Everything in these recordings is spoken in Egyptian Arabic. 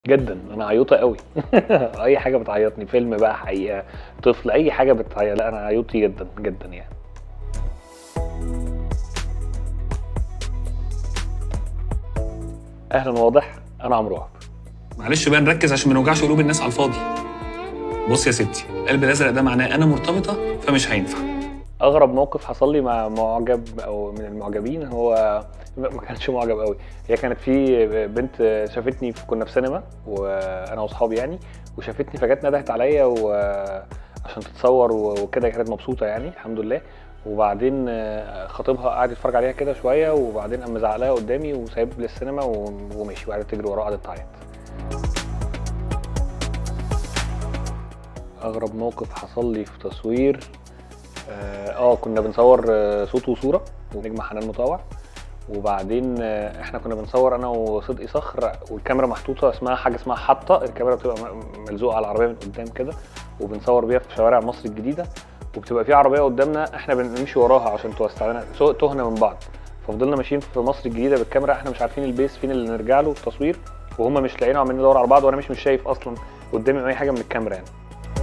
جدًا، أنا عيوطة أوي أي حاجة بتعيّطني، فيلم بقى، حقيقة، طفل، أي حاجة بتعي لأ أنا عيوطي جدًا، جدًا يعني. أهلًا واضح، أنا عمرو وهب. معلش بقى نركز عشان ما نوجعش قلوب الناس على الفاضي. بص يا ستي، القلب الأزرق ده معناه أنا مرتبطة فمش هينفع. أغرب موقف حصل لي مع مُعجب أو من المُعجبين هو لأ ما كانش مُعجب أوي، هي كانت في بنت شافتني ف كنا في سينما وأنا وأصحابي يعني، وشافتني فجات ندهت عليَّ و عشان تتصور و وكده، هي كانت مبسوطة يعني الحمد لله، وبعدين خطيبها قعد يتفرج عليها كده شوية، وبعدين قام مزعق لها قدامي وسايب لي السينما و ومشي، وقعدت تجري وراه وقعدت تعيط. أغرب موقف حصل لي في تصوير آآ، آه كنا بنصور صوت وصورة لنجمة حنان مطاوع، وبعدين إحنا كنا بنصور أنا وصدقي صخر والكاميرا محطوطة اسمها حاجة اسمها حطّة، الكاميرا بتبقى م ملزوقة على العربية من قدام كده، وبنصور بيها في شوارع مصر الجديدة، وبتبقى في عربية قدامنا إحنا بنمشي وراها عشان توسع لنا سو تُهنا من بعض، ففضلنا ماشيين في مصر الجديدة بالكاميرا إحنا مش عارفين البيس فين اللي نرجع له التصوير، وهُم مش لاقيينه وعمالين ندوّر على بعض، وأنا مش مش شايف أصلًا قدامي أي حاجة من الكاميرا يعني.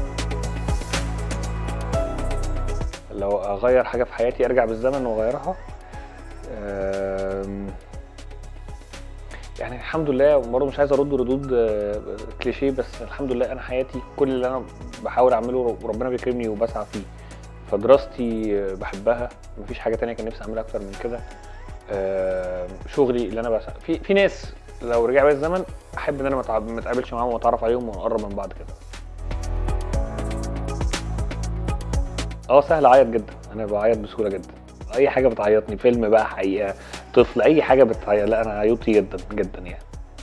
لو أغيّر حاجة في حياتي أرجع بالزمن وأغيّرها آمم يعني الحمد لله وبرضه مش عايز أرُد ردود كليشيه بس الحمد لله أنا حياتي كل اللي أنا باحاول أعمله وربنا بيكرمني وباسعى فيه، فدراستي باحبها، ما فيش حاجة تانية كان نفسي أعملها أكتر من كده، آآ شغلي اللي أنا باسعى في في ناس لو رجع بيّا الزمن أحب إن أنا ما اتع ما اتقابلش معاهم وأتعرّف عليهم ونقرّب من بعض كده. آه سهل أعيّط جدًا، أنا باعيّط بسهولة جدًا، أي حاجة بتعيّطني، فيلم بقى، حقيقة، طفل، أي حاجة بتعي لأ أنا عيوطي جدًا، جدًا يعني.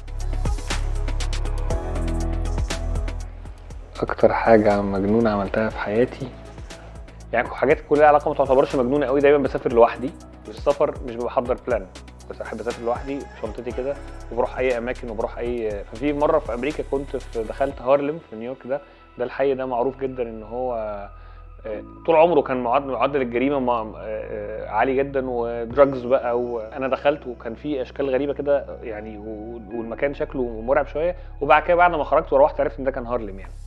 أكتر حاجة مجنونة عملتها في حياتي يعني حاجات كلّها ليها علاقة ما تعتبرش مجنونة أوي، دايمًا باسافر لوحدي، والسفر مش بابقى محضّر plan بس أحب أسافر لوحدي بشنطتي كده، وباروح أي أماكن وباروح أي ففي مرّة في أمريكا كنت في دخلت هارلِم في نيويورك ده، ده الحي ده معروف جدًا إن هو آآ طول عمره كان معد معدل الجريمة م آآ عالي جدًا وdrugs بقى، وأنا دخلت وكان في أشكال غريبة كده يعني و والمكان شكله مرعب شوية، وبعد كده بعد ما خرجت وروّحت عرفت إن ده كان هارلِم يعني.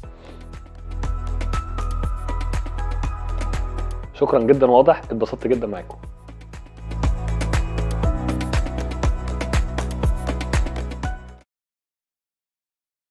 شكرًا جدًا واضح، اتبسطت جدًا معاكم.